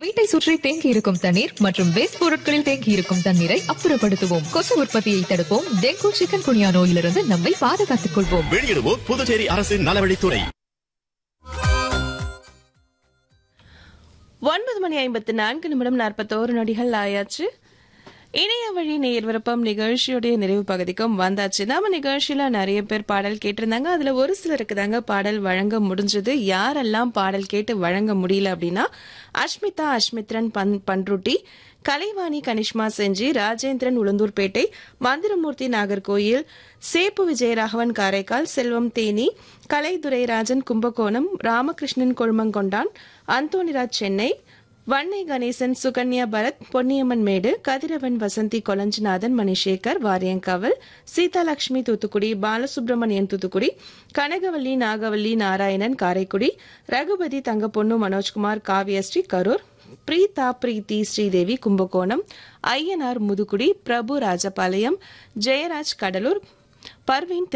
வீட்டை சுற்றி தேங்கி இருக்கும் தண்ணீர் மற்றும் வேஸ்ட் பொருட்களில் தேங்கி இருக்கும் தண்ணீரை அப்புறப்படுத்துவோம் கொசு உற்பத்தியை தடுப்போம் டெங்கு சிக்கன் குனியா நோயிலிருந்து நம்மை பாதுகாத்துக் கொள்வோம் வெளியிடுவோம் புதுச்சேரி அரசின் நலவழித்துறை ஒன்பது மணி ஐம்பத்தி நான்கு நிமிடம் நாற்பத்தோரு நொடிகள் ஆயாச்சு இணைய வழி நேர் விருப்பம் நிகழ்ச்சியுடைய நிறைவு பகுதிக்கும் வந்தாச்சு நம்ம நிகழ்ச்சியில நிறைய பேர் பாடல் கேட்டிருந்தாங்க அதுல ஒரு சிலருக்கு தாங்க பாடல் வழங்க முடிஞ்சது யாரெல்லாம் பாடல் கேட்டு வழங்க முடியல அப்படின்னா அஷ்மிதா அஷ்மித்ரன் பன் பன்ருட்டி கலைவாணி கனிஷ்மா செஞ்சி ராஜேந்திரன் உளுந்தூர்பேட்டை மந்திரமூர்த்தி நாகர்கோயில் சேப்பு விஜயராகவன் காரைக்கால் செல்வம் தேனி கலைதுரைராஜன் கும்பகோணம் ராமகிருஷ்ணன் கொழுமங்கொண்டான் அந்தோனிராஜ் சென்னை வன்னை கணேசன் சுகன்யா பரத் பொன்னியம்மன் மேடு கதிரவன் வசந்தி கொலஞ்சிநாதன் மணிசேகர் வாரியங்காவல் சீதாலட்சுமி தூத்துக்குடி பாலசுப்ரமணியன் தூத்துக்குடி கனகவல்லி நாகவல்லி நாராயணன் காரைக்குடி ரகுபதி தங்கப்பொண்ணு மனோஜ்குமார் காவியஸ்ரீ கரூர் பிரீதா பிரீத்தி ஸ்ரீதேவி கும்பகோணம் ஐயனார் முதுகுடி பிரபு ராஜபாளையம் ஜெயராஜ் கடலூர் பர்வீன்